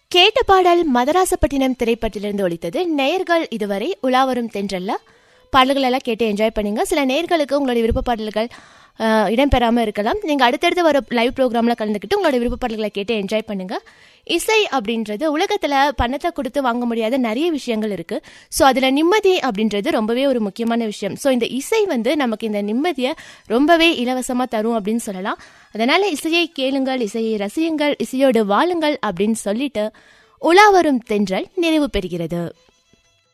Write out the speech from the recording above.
கேட்ட பாடல் மதராசப்பட்டினம் திரைப்படத்திலிருந்து ஒலித்தது நேயர்கள் இதுவரை உலாவரும் தென்றல்ல பாடல்கள் எல்லாம் கேட்டு என்ஜாய் பண்ணுங்க சில நேயர்களுக்கு உங்களுடைய விருப்ப பாடல்கள் அஹ், இடம்பெறாமல் இருக்கலாம் நீங்கள் அடுத்தடுத்து வர லைவ் ப்ரோக்ராமில் கலந்துக்கிட்டு உங்களுடைய விருப்ப பாடல்களை கேட்டு என்ஜாய் பண்ணுங்க இசை அப்படின்றது உலகத்தில் பணத்தை கொடுத்து வாங்க முடியாத நிறைய விஷயங்கள் இருக்குது ஸோ அதில் நிம்மதி அப்படின்றது ரொம்பவே ஒரு முக்கியமான விஷயம் ஸோ இந்த இசை வந்து நமக்கு இந்த நிம்மதியை ரொம்பவே இலவசமாக தரும் அப்படின்னு சொல்லலாம் அதனால் இசையை கேளுங்கள் இசையை ரசியுங்கள் இசையோடு வாழுங்கள் அப்படின்னு சொல்லிட்டு உலா வரும் தென்றல் நிறைவு பெறுகிறது